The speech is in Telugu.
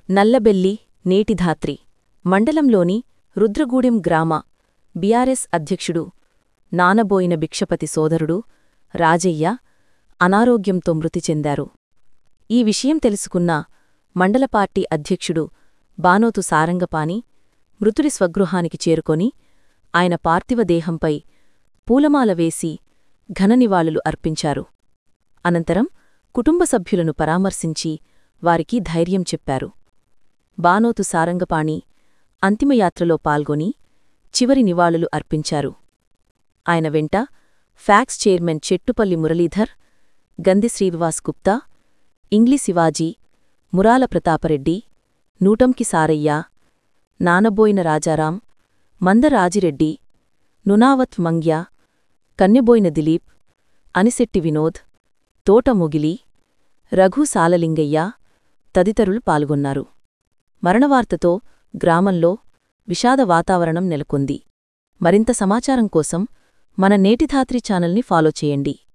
నల్లబెల్లి నేటిధాత్రి మండలంలోని రుద్రగూడెం గ్రామ బీఆర్ఎస్ అధ్యక్షుడు నానబోయిన భిక్షపతి సోదరుడు రాజయ్య అనారోగ్యంతో మృతి చెందారు ఈ విషయం తెలుసుకున్న మండల పార్టీ అధ్యక్షుడు బానోతు సారంగపాణి మృతుడి స్వగృహానికి చేరుకొని ఆయన పార్థివ దేహంపై పూలమాల వేసి ఘననివాళులు అర్పించారు అనంతరం కుటుంబ సభ్యులను పరామర్శించి వారికి ధైర్యం చెప్పారు బానోతు సారంగపాణి అంతిమయాత్రలో పాల్గొని చివరి నివాళులు అర్పించారు ఆయన వెంట ఫ్యాక్స్ చైర్మన్ చెట్టుపల్లి మురళీధర్ గంది శ్రీనివాస్ గుప్తా ఇంగ్లి శివాజీ మురాల ప్రతాపరెడ్డి నూటంకి సారయ్య నానబోయిన రాజారాం మందరాజిరెడ్డి నునావత్ మంగ్య కన్నెబోయిన దిలీప్ అనిశెట్టి వినోద్ తోట ముగిలి రఘు సాలలింగయ్య తదితరులు పాల్గొన్నారు మరణవార్తతో గ్రామంలో విషాద వాతావరణం నెలకొంది మరింత సమాచారం కోసం మన నేటిధాత్రి ఛానల్ని ఫాలో చేయండి